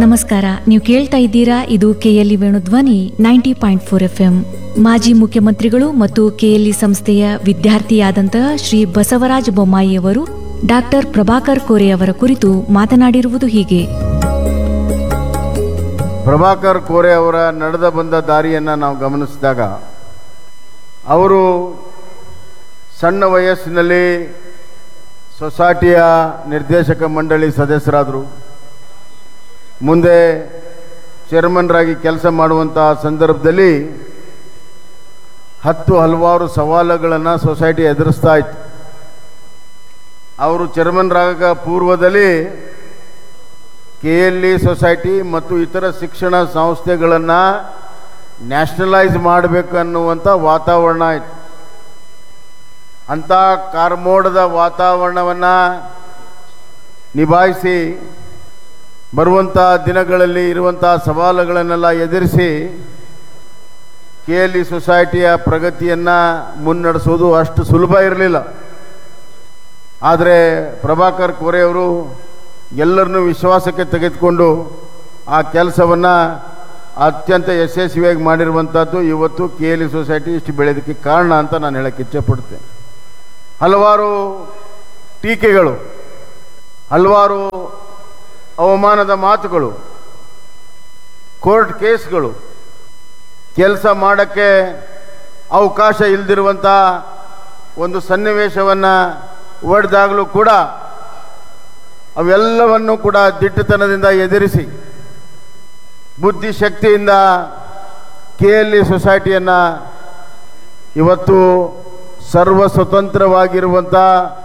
ನಮಸ್ಕಾರ ನೀವು ಕೇಳ್ತಾ ಇದ್ದೀರಾ ಇದು K L E Venudhwani ninety point four F M ಮಾಜಿ ಮುಖ್ಯಮಂತ್ರಿಗಳು ಮತ್ತು ಕೆಎಲ್ಇ ಸಂಸ್ಥೆಯ ವಿದ್ಯಾರ್ಥಿಯಾದಂತಹ ಶ್ರೀ ಬಸವರಾಜ ಬೊಮ್ಮಾಯಿಯವರು ಡಾಕ್ಟರ್ ಪ್ರಭಾಕರ್ ಕೋರೆ ಅವರ ಕುರಿತು ಮಾತನಾಡಿರುವುದು ಹೀಗೆ ಪ್ರಭಾಕರ್ ಕೋರೆ ಅವರ ನಡೆದ ಬಂದ ದಾರಿಯನ್ನು ನಾವು ಗಮನಿಸಿದಾಗ ಅವರು ಸಣ್ಣ ವಯಸ್ಸಿನಲ್ಲಿ ಸೊಸೈಟಿಯ ನಿರ್ದೇಶಕ ಮಂಡಳಿ ಸದಸ್ಯರಾದರು ಮುಂದೆ ಚೇರ್ಮನ್ರಾಗಿ ಕೆಲಸ ಮಾಡುವಂಥ ಸಂದರ್ಭದಲ್ಲಿ ಹತ್ತು ಹಲವಾರು ಸವಾಲುಗಳನ್ನು ಸೊಸೈಟಿ ಎದುರಿಸ್ತಾ ಇತ್ತು ಅವರು ಚೇರ್ಮನ್ರಾಗ ಪೂರ್ವದಲ್ಲಿ ಕೆ ಎಲ್ ಇ ಸೊಸೈಟಿ ಮತ್ತು ಇತರ ಶಿಕ್ಷಣ ಸಂಸ್ಥೆಗಳನ್ನು ನ್ಯಾಷನಲೈಸ್ ಮಾಡಬೇಕು ಅನ್ನುವಂಥ ವಾತಾವರಣ ಇತ್ತು ಅಂಥ ಕಾರ್ಮೋಡದ ವಾತಾವರಣವನ್ನು ನಿಭಾಯಿಸಿ ಬರುವಂಥ ದಿನಗಳಲ್ಲಿ ಇರುವಂಥ ಸವಾಲುಗಳನ್ನೆಲ್ಲ ಎದುರಿಸಿ ಕೆ ಎಲ್ ಇ ಸೊಸೈಟಿಯ ಪ್ರಗತಿಯನ್ನು ಮುನ್ನಡೆಸೋದು ಅಷ್ಟು ಸುಲಭ ಇರಲಿಲ್ಲ ಆದರೆ ಪ್ರಭಾಕರ್ ಕೋರೆಯವರು ಎಲ್ಲರನ್ನೂ ವಿಶ್ವಾಸಕ್ಕೆ ತೆಗೆದುಕೊಂಡು ಆ ಕೆಲಸವನ್ನು ಅತ್ಯಂತ ಯಶಸ್ವಿಯಾಗಿ ಮಾಡಿರುವಂಥದ್ದು ಇವತ್ತು ಕೆ ಎಲ್ ಇ ಸೊಸೈಟಿ ಇಷ್ಟು ಬೆಳೆಯೋದಕ್ಕೆ ಕಾರಣ ಅಂತ ನಾನು ಹೇಳಕ್ಕೆ ಇಚ್ಛೆಪಡ್ತೇನೆ ಹಲವಾರು ಟೀಕೆಗಳು ಹಲವಾರು ಅವಮಾನದ ಮಾತುಗಳು ಕೋರ್ಟ್ ಕೇಸ್ಗಳು ಕೆಲಸ ಮಾಡೋಕ್ಕೆ ಅವಕಾಶ ಇಲ್ಲದಿರುವಂಥ ಒಂದು ಸನ್ನಿವೇಶವನ್ನು ಒಡೆದಾಗಲೂ ಕೂಡ ಅವೆಲ್ಲವನ್ನು ಕೂಡ ದಿಟ್ಟತನದಿಂದ ಎದುರಿಸಿ ಬುದ್ಧಿಶಕ್ತಿಯಿಂದ ಕೆ ಎಲ್ ಇ ಸೊಸೈಟಿಯನ್ನು ಇವತ್ತು ಸರ್ವ ಸ್ವತಂತ್ರವಾಗಿರುವಂಥ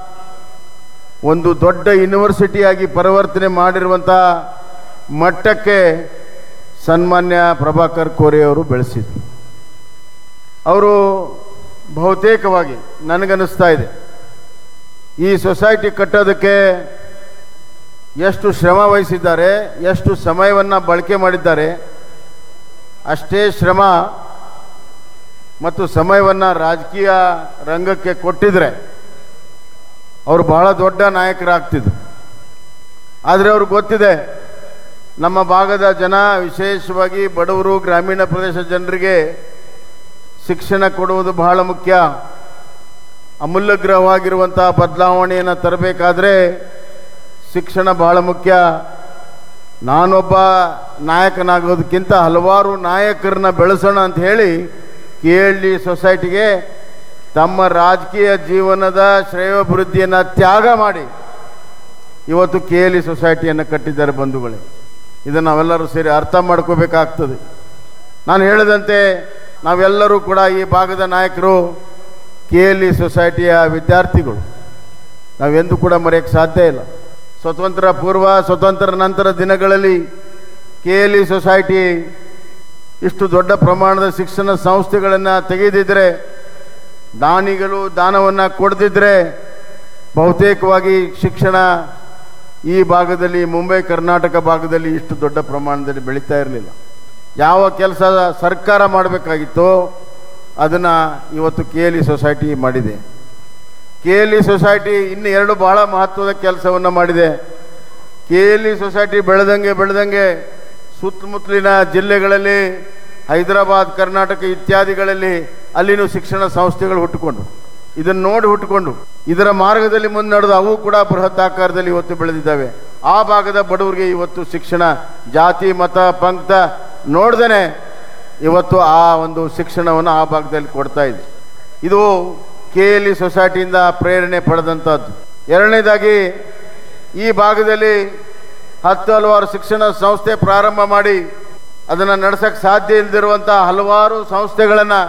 ಒಂದು ದೊಡ್ಡ ಯೂನಿವರ್ಸಿಟಿಯಾಗಿ ಪರಿವರ್ತನೆ ಮಾಡಿರುವಂಥ ಮಟ್ಟಕ್ಕೆ ಸನ್ಮಾನ್ಯ ಪ್ರಭಾಕರ್ ಕೋರೆಯವರು ಬೆಳೆಸಿದರು ಅವರು ಬಹುತೇಕವಾಗಿ ನನಗನ್ನಿಸ್ತಾ ಇದೆ ಈ ಸೊಸೈಟಿ ಕಟ್ಟೋದಕ್ಕೆ ಎಷ್ಟು ಶ್ರಮ ವಹಿಸಿದ್ದಾರೆ ಎಷ್ಟು ಸಮಯವನ್ನು ಬಳಕೆ ಮಾಡಿದ್ದಾರೆ ಅಷ್ಟೇ ಶ್ರಮ ಮತ್ತು ಸಮಯವನ್ನು ರಾಜಕೀಯ ರಂಗಕ್ಕೆ ಕೊಟ್ಟಿದ್ರೆ ಅವರು ಬಹಳ ದೊಡ್ಡ ನಾಯಕರಾಗ್ತಿದ್ರು ಆದರೆ ಅವ್ರಿಗೆ ಗೊತ್ತಿದೆ ನಮ್ಮ ಭಾಗದ ಜನ ವಿಶೇಷವಾಗಿ ಬಡವರು ಗ್ರಾಮೀಣ ಪ್ರದೇಶ ಜನರಿಗೆ ಶಿಕ್ಷಣ ಕೊಡುವುದು ಬಹಳ ಮುಖ್ಯ ಅಮೂಲ್ಯಗ್ರಹವಾಗಿರುವಂಥ ಬದಲಾವಣೆಯನ್ನು ತರಬೇಕಾದ್ರೆ ಶಿಕ್ಷಣ ಬಹಳ ಮುಖ್ಯ ನಾನೊಬ್ಬ ನಾಯಕನಾಗೋದಕ್ಕಿಂತ ಹಲವಾರು ನಾಯಕರನ್ನ ಬೆಳೆಸೋಣ ಅಂತ ಹೇಳಿ ಕೆ ಎಲ್ ಡಿ ಸೊಸೈಟಿಗೆ ತಮ್ಮ ರಾಜಕೀಯ ಜೀವನದ ಶ್ರೇಯೋಭಿವೃದ್ಧಿಯನ್ನು ತ್ಯಾಗ ಮಾಡಿ ಇವತ್ತು ಕೆ ಎಲ್ ಇ ಸೊಸೈಟಿಯನ್ನು ಕಟ್ಟಿದ್ದಾರೆ ಬಂಧುಗಳೇ ಇದನ್ನು ನಾವೆಲ್ಲರೂ ಸೇರಿ ಅರ್ಥ ಮಾಡ್ಕೋಬೇಕಾಗ್ತದೆ ನಾನು ಹೇಳಿದಂತೆ ನಾವೆಲ್ಲರೂ ಕೂಡ ಈ ಭಾಗದ ನಾಯಕರು ಕೆ ಎಲ್ ಇ ಸೊಸೈಟಿಯ ವಿದ್ಯಾರ್ಥಿಗಳು ನಾವೆಂದೂ ಕೂಡ ಮರೆಯೋಕ್ಕೆ ಸಾಧ್ಯ ಇಲ್ಲ ಸ್ವತಂತ್ರ ಪೂರ್ವ ಸ್ವತಂತ್ರ ನಂತರ ದಿನಗಳಲ್ಲಿ ಕೆ ಎಲ್ ಇ ಸೊಸೈಟಿ ಇಷ್ಟು ದೊಡ್ಡ ಪ್ರಮಾಣದ ಶಿಕ್ಷಣ ಸಂಸ್ಥೆಗಳನ್ನು ತೆಗೆದಿದ್ದರೆ ದಾನಿಗಳು ದಾನವನ್ನು ಕೊಡದಿದ್ದರೆ ಬಹುತೇಕವಾಗಿ ಶಿಕ್ಷಣ ಈ ಭಾಗದಲ್ಲಿ ಮುಂಬೈ ಕರ್ನಾಟಕ ಭಾಗದಲ್ಲಿ ಇಷ್ಟು ದೊಡ್ಡ ಪ್ರಮಾಣದಲ್ಲಿ ಬೆಳೀತಾ ಇರಲಿಲ್ಲ ಯಾವ ಕೆಲಸ ಸರ್ಕಾರ ಮಾಡಬೇಕಾಗಿತ್ತೋ ಅದನ್ನು ಇವತ್ತು ಕೆ ಎಲ್ ಇ ಸೊಸೈಟಿ ಮಾಡಿದೆ ಕೆ ಎಲ್ ಇ ಸೊಸೈಟಿ ಇನ್ನು ಎರಡು ಬಹಳ ಮಹತ್ವದ ಕೆಲಸವನ್ನು ಮಾಡಿದೆ ಕೆ ಎಲ್ ಇ ಸೊಸೈಟಿ ಬೆಳೆದಂಗೆ ಬೆಳೆದಂಗೆ ಸುತ್ತಮುತ್ತಲಿನ ಜಿಲ್ಲೆಗಳಲ್ಲಿ ಹೈದರಾಬಾದ್ ಕರ್ನಾಟಕ ಇತ್ಯಾದಿಗಳಲ್ಲಿ ಅಲ್ಲಿನೂ ಶಿಕ್ಷಣ ಸಂಸ್ಥೆಗಳು ಹುಟ್ಟುಕೊಂಡು ಇದನ್ನು ನೋಡಿ ಹುಟ್ಟುಕೊಂಡು ಇದರ ಮಾರ್ಗದಲ್ಲಿ ಮುನ್ನಡೆದು ಅವು ಕೂಡ ಬೃಹತ್ ಆಕಾರದಲ್ಲಿ ಇವತ್ತು ಬೆಳೆದಿದ್ದಾವೆ ಆ ಭಾಗದ ಬಡವರಿಗೆ ಇವತ್ತು ಶಿಕ್ಷಣ ಜಾತಿ ಮತ ಪಂಕ್ತ ನೋಡ್ದೇನೆ ಇವತ್ತು ಆ ಒಂದು ಶಿಕ್ಷಣವನ್ನು ಆ ಭಾಗದಲ್ಲಿ ಕೊಡ್ತಾ ಇದೆ ಇದು ಕೆ ಎಲ್ ಇ ಸೊಸೈಟಿಯಿಂದ ಪ್ರೇರಣೆ ಪಡೆದಂಥದ್ದು ಎರಡನೇದಾಗಿ ಈ ಭಾಗದಲ್ಲಿ ಹತ್ತು ಹಲವಾರು ಶಿಕ್ಷಣ ಸಂಸ್ಥೆ ಪ್ರಾರಂಭ ಮಾಡಿ ಅದನ್ನು ನಡೆಸಕ್ಕೆ ಸಾಧ್ಯ ಇಲ್ಲದಿರುವಂಥ ಹಲವಾರು ಸಂಸ್ಥೆಗಳನ್ನು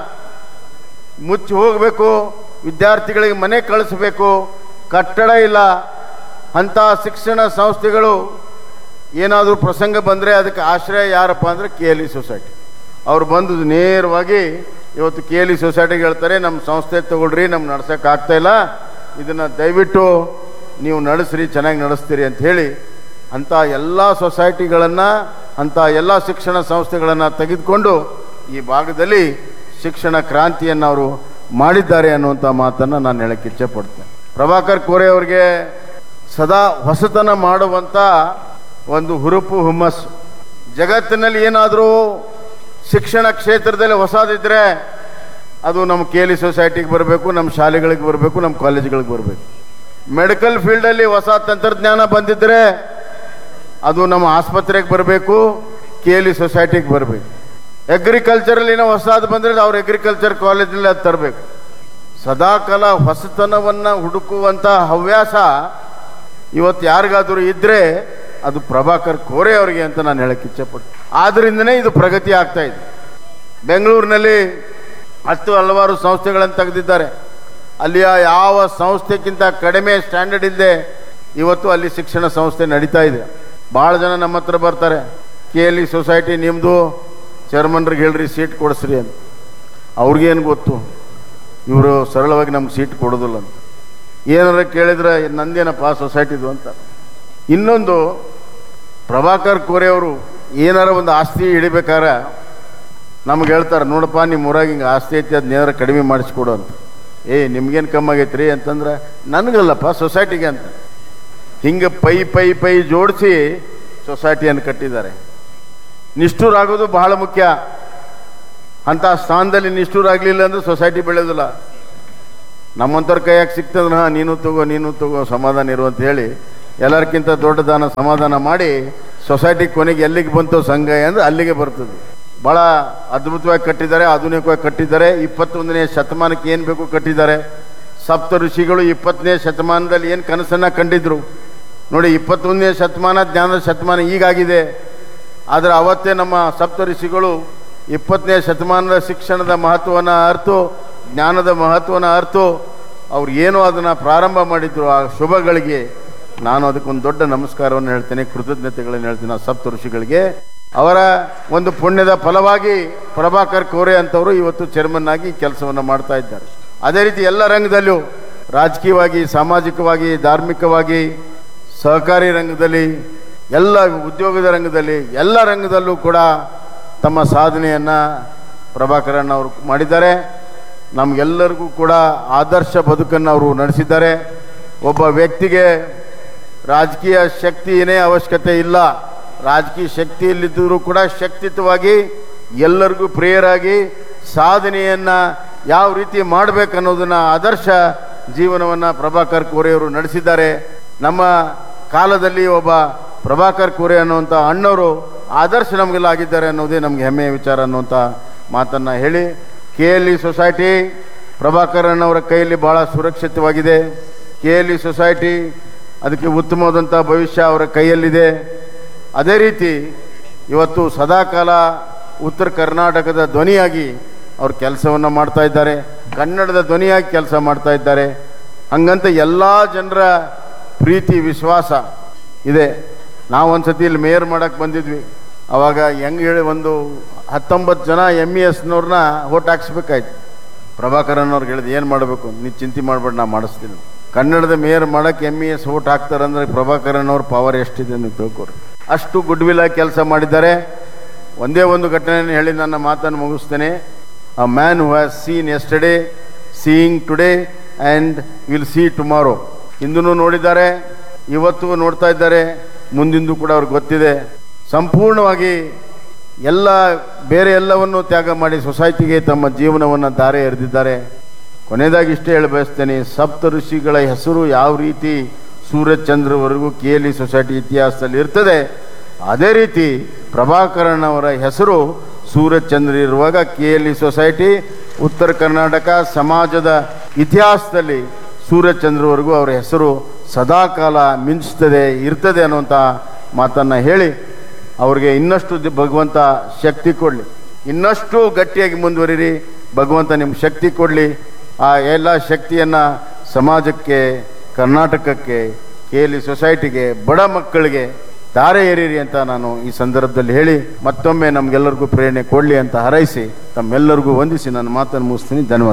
ಮುಚ್ಚಿ ಹೋಗಬೇಕು ವಿದ್ಯಾರ್ಥಿಗಳಿಗೆ ಮನೆ ಕಳಿಸಬೇಕು ಕಟ್ಟಡ ಇಲ್ಲ ಅಂಥ ಶಿಕ್ಷಣ ಸಂಸ್ಥೆಗಳು ಏನಾದರೂ ಪ್ರಸಂಗ ಬಂದರೆ ಅದಕ್ಕೆ ಆಶ್ರಯ ಯಾರಪ್ಪ ಅಂದರೆ ಕೆ ಎಲ್ ಇ ಸೊಸೈಟಿ ಅವ್ರು ಬಂದು ನೇರವಾಗಿ ಇವತ್ತು ಕೆ ಎಲ್ ಇ ಸೊಸೈಟಿಗೆ ಹೇಳ್ತಾರೆ ನಮ್ಮ ಸಂಸ್ಥೆ ತಗೊಳ್ರಿ ನಮ್ಗೆ ನಡ್ಸೋಕೆ ಆಗ್ತಾ ಇಲ್ಲ ಇದನ್ನು ದಯವಿಟ್ಟು ನೀವು ನಡೆಸ್ರಿ ಚೆನ್ನಾಗಿ ನಡೆಸ್ತೀರಿ ಅಂತ ಹೇಳಿ ಅಂಥ ಎಲ್ಲ ಸೊಸೈಟಿಗಳನ್ನು ಅಂಥ ಎಲ್ಲ ಶಿಕ್ಷಣ ಸಂಸ್ಥೆಗಳನ್ನು ತೆಗೆದುಕೊಂಡು ಈ ಭಾಗದಲ್ಲಿ ಶಿಕ್ಷಣ ಕ್ರಾಂತಿಯನ್ನು ಅವರು ಮಾಡಿದ್ದಾರೆ ಅನ್ನುವಂಥ ಮಾತನ್ನು ನಾನು ಹೇಳಕ್ಕೆ ಇಚ್ಛೆಪಡ್ತೇನೆ ಪ್ರಭಾಕರ್ ಕೋರೆ ಅವರಿಗೆ ಸದಾ ಹೊಸತನ ಮಾಡುವಂಥ ಒಂದು ಹುರುಪು ಹುಮ್ಮಸ್ಸು ಜಗತ್ತಿನಲ್ಲಿ ಏನಾದರೂ ಶಿಕ್ಷಣ ಕ್ಷೇತ್ರದಲ್ಲಿ ಹೊಸದಿದ್ರೆ ಅದು ನಮ್ಮ ಕೆ ಎಲ್ ಇ ಸೊಸೈಟಿಗೆ ಬರಬೇಕು ನಮ್ಮ ಶಾಲೆಗಳಿಗೆ ಬರಬೇಕು ನಮ್ಮ ಕಾಲೇಜುಗಳಿಗೆ ಬರಬೇಕು ಮೆಡಿಕಲ್ ಫೀಲ್ಡಲ್ಲಿ ಹೊಸ ತಂತ್ರಜ್ಞಾನ ಬಂದಿದ್ದರೆ ಅದು ನಮ್ಮ ಆಸ್ಪತ್ರೆಗೆ ಬರಬೇಕು ಕೆ ಎಲ್ ಇ ಸೊಸೈಟಿಗೆ ಬರಬೇಕು ಅಗ್ರಿಕಲ್ಚರಲ್ಲಿ ಏನೋ ಹೊಸದು ಬಂದರೆ ಅವ್ರು ಅಗ್ರಿಕಲ್ಚರ್ ಕಾಲೇಜಲ್ಲಿ ಅದು ತರಬೇಕು ಸದಾಕಾಲ ಹೊಸತನವನ್ನು ಹುಡುಕುವಂಥ ಹವ್ಯಾಸ ಇವತ್ತು ಯಾರಿಗಾದರೂ ಇದ್ದರೆ ಅದು ಪ್ರಭಾಕರ್ ಕೋರೆ ಅವರಿಗೆ ಅಂತ ನಾನು ಹೇಳಕ್ಕೆ ಇಚ್ಛೆಪಡ್ತೀನಿ ಆದ್ದರಿಂದನೇ ಇದು ಪ್ರಗತಿ ಆಗ್ತಾ ಇದೆ ಬೆಂಗಳೂರಿನಲ್ಲಿ ಹತ್ತು ಹಲವಾರು ಸಂಸ್ಥೆಗಳನ್ನು ತೆಗೆದಿದ್ದಾರೆ ಅಲ್ಲಿಯ ಯಾವ ಸಂಸ್ಥೆಗಿಂತ ಕಡಿಮೆ ಸ್ಟ್ಯಾಂಡರ್ಡ್ ಇಲ್ಲದೆ ಇವತ್ತು ಅಲ್ಲಿ ಶಿಕ್ಷಣ ಸಂಸ್ಥೆ ನಡೀತಾ ಇದೆ ಭಾಳ ಜನ ನಮ್ಮ ಹತ್ರ ಬರ್ತಾರೆ ಕೆ ಎಲ್ ಇ ಸೊಸೈಟಿ ನಿಮ್ಮದು ಚೇರ್ಮನ್ರಿಗೆ ಹೇಳ್ರಿ ಸೀಟ್ ಕೊಡಿಸ್ರಿ ಅಂತ ಅವ್ರಿಗೇನು ಗೊತ್ತು ಇವರು ಸರಳವಾಗಿ ನಮ್ಗೆ ಸೀಟ್ ಕೊಡೋದಿಲ್ಲ ಅಂತ ಏನಾರ ಕೇಳಿದ್ರೆ ಇದ್ ನಂದೇನಪ್ಪ ಸೊಸೈಟಿದು ಅಂತ ಇನ್ನೊಂದು ಪ್ರಭಾಕರ್ ಕೋರೆ ಅವರು ಏನಾರ ಒಂದು ಆಸ್ತಿ ಹಿಡಿಬೇಕಾರ ನಮ್ಗೆ ಹೇಳ್ತಾರೆ ನೋಡಪ್ಪ ನಿಮ್ಮ ಊರಾಗ ಹಿಂಗೆ ಆಸ್ತಿ ಐತಿ ಅದನ್ನ ಏನಾರ ಕಡಿಮೆ ಮಾಡಿಸ್ಕೊಡು ಅಂತ ಏ ನಿಮ್ಗೇನು ಕಮ್ಮಿ ಆಗೈತ್ರಿ ಅಂತಂದ್ರೆ ನನಗಲ್ಲಪ್ಪ ಸೊಸೈಟಿಗೆ ಅಂತ ಹಿಂಗೆ ಪೈ ಪೈ ಪೈ ಜೋಡಿಸಿ ಸೊಸೈಟಿಯನ್ನು ಕಟ್ಟಿದ್ದಾರೆ ನಿಷ್ಠುರಾಗೋದು ಬಹಳ ಮುಖ್ಯ ಅಂಥ ಸ್ಥಾನದಲ್ಲಿ ನಿಷ್ಠುರಾಗಲಿಲ್ಲ ಅಂದ್ರೆ ಸೊಸೈಟಿ ಬೆಳೆಯೋದಿಲ್ಲ ನಮ್ಮಂಥವ್ರ ಕೈಯಾಗ ಸಿಗ್ತದ್ರೆ ಹಾಂ ನೀನು ತಗೋ ನೀನು ತಗೋ ಸಮಾಧಾನ ಇರು ಅಂತ ಹೇಳಿ ಎಲ್ಲರಿಗಿಂತ ದೊಡ್ಡ ದಾನ ಸಮಾಧಾನ ಮಾಡಿ ಸೊಸೈಟಿ ಕೊನೆಗೆ ಎಲ್ಲಿಗೆ ಬಂತು ಸಂಘ ಅಂದ್ರೆ ಅಲ್ಲಿಗೆ ಬರ್ತದೆ ಭಾಳ ಅದ್ಭುತವಾಗಿ ಕಟ್ಟಿದ್ದಾರೆ ಆಧುನಿಕವಾಗಿ ಕಟ್ಟಿದ್ದಾರೆ ಇಪ್ಪತ್ತೊಂದನೇ ಶತಮಾನಕ್ಕೆ ಏನು ಬೇಕು ಕಟ್ಟಿದ್ದಾರೆ ಸಪ್ತ ಋಷಿಗಳು ಇಪ್ಪತ್ತನೇ ಶತಮಾನದಲ್ಲಿ ಏನು ಕನಸನ್ನು ಕಂಡಿದ್ರು ನೋಡಿ ಇಪ್ಪತ್ತೊಂದನೇ ಶತಮಾನ ಜ್ಞಾನದ ಶತಮಾನ ಈಗಾಗಿದೆ ಆದರೆ ಅವತ್ತೇ ನಮ್ಮ ಸಪ್ತ ಋಷಿಗಳು ಇಪ್ಪತ್ತನೇ ಶತಮಾನದ ಶಿಕ್ಷಣದ ಮಹತ್ವವನ್ನು ಅರ್ತು ಜ್ಞಾನದ ಮಹತ್ವವನ್ನು ಅರ್ತು ಅವ್ರು ಏನೋ ಅದನ್ನು ಪ್ರಾರಂಭ ಮಾಡಿದ್ರು ಆ ಶುಭಗಳಿಗೆ ನಾನು ಅದಕ್ಕೊಂದು ದೊಡ್ಡ ನಮಸ್ಕಾರವನ್ನು ಹೇಳ್ತೇನೆ ಕೃತಜ್ಞತೆಗಳನ್ನು ಹೇಳ್ತೀನಿ ಆ ಸಪ್ತ ಋಷಿಗಳಿಗೆ ಅವರ ಒಂದು ಪುಣ್ಯದ ಫಲವಾಗಿ ಪ್ರಭಾಕರ್ ಕೋರೆ ಅಂತವರು ಇವತ್ತು ಚೇರ್ಮನ್ ಆಗಿ ಕೆಲಸವನ್ನು ಮಾಡ್ತಾ ಇದ್ದಾರೆ ಅದೇ ರೀತಿ ಎಲ್ಲ ರಂಗದಲ್ಲೂ ರಾಜಕೀಯವಾಗಿ ಸಾಮಾಜಿಕವಾಗಿ ಧಾರ್ಮಿಕವಾಗಿ ಸಹಕಾರಿ ರಂಗದಲ್ಲಿ ಎಲ್ಲ ಉದ್ಯೋಗದ ರಂಗದಲ್ಲಿ ಎಲ್ಲ ರಂಗದಲ್ಲೂ ಕೂಡ ತಮ್ಮ ಸಾಧನೆಯನ್ನು ಪ್ರಭಾಕರನ್ ಅವರು ಮಾಡಿದ್ದಾರೆ ನಮಗೆಲ್ಲರಿಗೂ ಕೂಡ ಆದರ್ಶ ಬದುಕನ್ನು ಅವರು ನಡೆಸಿದ್ದಾರೆ ಒಬ್ಬ ವ್ಯಕ್ತಿಗೆ ರಾಜಕೀಯ ಶಕ್ತಿ ಏನೇ ಅವಶ್ಯಕತೆ ಇಲ್ಲ ರಾಜಕೀಯ ಶಕ್ತಿ ಇಲ್ಲಿದ್ದರೂ ಕೂಡ ಶಕ್ತಿಯುತವಾಗಿ ಎಲ್ಲರಿಗೂ ಪ್ರಿಯರಾಗಿ ಸಾಧನೆಯನ್ನು ಯಾವ ರೀತಿ ಮಾಡಬೇಕನ್ನೋದನ್ನ ಆದರ್ಶ ಜೀವನವನ್ನು ಪ್ರಭಾಕರ್ ಕೋರೆಯವರು ನಡೆಸಿದ್ದಾರೆ ನಮ್ಮ ಕಾಲದಲ್ಲಿ ಒಬ್ಬ ಪ್ರಭಾಕರ್ ಕೋರೆ ಅನ್ನುವಂಥ ಅಣ್ಣವರು ಆದರ್ಶ ನಮಗೆಲ್ಲ ಆಗಿದ್ದಾರೆ ಅನ್ನೋದೇ ನಮಗೆ ಹೆಮ್ಮೆಯ ವಿಚಾರ ಅನ್ನುವಂಥ ಮಾತನ್ನು ಹೇಳಿ K L E society Prabhakaran ಅವರ ಕೈಯಲ್ಲಿ ಭಾಳ ಸುರಕ್ಷಿತವಾಗಿದೆ ಕೆ ಎಲ್ ಇ ಸೊಸೈಟಿ ಅದಕ್ಕೆ ಉತ್ತಮವಾದಂಥ ಭವಿಷ್ಯ ಅವರ ಕೈಯಲ್ಲಿದೆ ಅದೇ ರೀತಿ ಇವತ್ತು ಸದಾಕಾಲ ಉತ್ತರ ಕರ್ನಾಟಕದ ಧ್ವನಿಯಾಗಿ ಅವರು ಕೆಲಸವನ್ನು ಮಾಡ್ತಾ ಇದ್ದಾರೆ ಕನ್ನಡದ ಧ್ವನಿಯಾಗಿ ಕೆಲಸ ಮಾಡ್ತಾ ಇದ್ದಾರೆ ಹಂಗಂತ ಎಲ್ಲ ಜನರ ಪ್ರೀತಿ ವಿಶ್ವಾಸ ಇದೆ ನಾವು ಒಂದು ಸತಿ ಇಲ್ಲಿ ಮೇಯರ್ ಮಾಡಕ್ಕೆ ಬಂದಿದ್ವಿ ಅವಾಗ ಹೆಂಗೆ ಹೇಳಿ ಒಂದು ಹತ್ತೊಂಬತ್ತು ಜನ ಎಮ್ ಇ ಎಸ್ನವ್ರನ್ನ ಓಟ್ ಹಾಕ್ಸ್ಬೇಕಾಯ್ತು ಪ್ರಭಾಕರನ್ ಅವ್ರಿಗೆ ಹೇಳಿದೆ ಏನು ಮಾಡಬೇಕು ನೀನು ಚಿಂತೆ ಮಾಡ್ಬೇಡ ನಾ ಮಾಡಿಸ್ತೀನಿ ಕನ್ನಡದ ಮೇಯರ್ ಮಾಡಕ್ಕೆ ಎಮ್ ಇ ಎಸ್ ಓಟ್ ಹಾಕ್ತಾರಂದ್ರೆ ಪ್ರಭಾಕರನ್ ಅವ್ರ ಪವರ್ ಎಷ್ಟಿದೆ ನೀವು ತಿಳ್ಕೊರಿ ಅಷ್ಟು ಗುಡ್ ವಿಲ್ ಆಗಿ ಕೆಲಸ ಮಾಡಿದ್ದಾರೆ ಒಂದೇ ಒಂದು ಘಟನೆಯನ್ನು ಹೇಳಿ ನನ್ನ ಮಾತನ್ನು ಮುಗಿಸ್ತೇನೆ a man who has seen yesterday seeing today and will see tomorrow ಇಂದೂ ನೋಡಿದ್ದಾರೆ ಇವತ್ತು ನೋಡ್ತಾ ಇದ್ದಾರೆ ಮುಂದಿಂದು ಕೂಡ ಅವ್ರಿಗೆ ಗೊತ್ತಿದೆ ಸಂಪೂರ್ಣವಾಗಿ ಎಲ್ಲ ಬೇರೆ ಎಲ್ಲವನ್ನು ತ್ಯಾಗ ಮಾಡಿ ಸೊಸೈಟಿಗೆ ತಮ್ಮ ಜೀವನವನ್ನು ದಾರೆ ಎರೆದಿದ್ದಾರೆ ಕೊನೆಯದಾಗಿ ಇಷ್ಟೇ ಹೇಳಿ ಬಯಸ್ತೇನೆ ಸಪ್ತ ಋಷಿಗಳ ಹೆಸರು ಯಾವ ರೀತಿ ಸೂರ್ಯಚಂದ್ರವರೆಗೂ ಕೆ ಎಲ್ ಇ ಸೊಸೈಟಿ ಇತಿಹಾಸದಲ್ಲಿ ಇರ್ತದೆ ಅದೇ ರೀತಿ ಪ್ರಭಾಕರನ್ ಅವರ ಹೆಸರು ಸೂರ್ಯಚಂದ್ರ ಇರುವಾಗ ಕೆ ಎಲ್ ಇ ಸೊಸೈಟಿ ಉತ್ತರ ಕರ್ನಾಟಕ ಸಮಾಜದ ಇತಿಹಾಸದಲ್ಲಿ ಸೂರ್ಯಚಂದ್ರವರೆಗೂ ಅವರ ಹೆಸರು ಸದಾಕಾಲ ಮಿಂಚ್ತದೆ ಇರ್ತದೆ ಅನ್ನುವಂಥ ಮಾತನ್ನು ಹೇಳಿ ಅವ್ರಿಗೆ ಇನ್ನಷ್ಟು ದಿ- ಭಗವಂತ ಶಕ್ತಿ ಕೊಡಲಿ ಇನ್ನಷ್ಟು ಗಟ್ಟಿಯಾಗಿ ಮುಂದುವರಿರಿ ಭಗವಂತ ನಿಮ್ಗೆ ಶಕ್ತಿ ಕೊಡಲಿ ಆ ಎಲ್ಲ ಶಕ್ತಿಯನ್ನು ಸಮಾಜಕ್ಕೆ ಕರ್ನಾಟಕಕ್ಕೆ ಕೆ ಎಲ್ ಇ ಸೊಸೈಟಿಗೆ ಬಡ ಮಕ್ಕಳಿಗೆ ತಾರೆ ಏರಿರಿ ಅಂತ ನಾನು ಈ ಸಂದರ್ಭದಲ್ಲಿ ಹೇಳಿ ಮತ್ತೊಮ್ಮೆ ನಮಗೆಲ್ಲರಿಗೂ ಪ್ರೇರಣೆ ಕೊಡಲಿ ಅಂತ ಹಾರೈಸಿ ತಮ್ಮೆಲ್ಲರಿಗೂ ವಂದಿಸಿ ನನ್ನ ಮಾತನ್ನು ಮುಗಿಸ್ತೀನಿ ಧನ್ಯವಾದ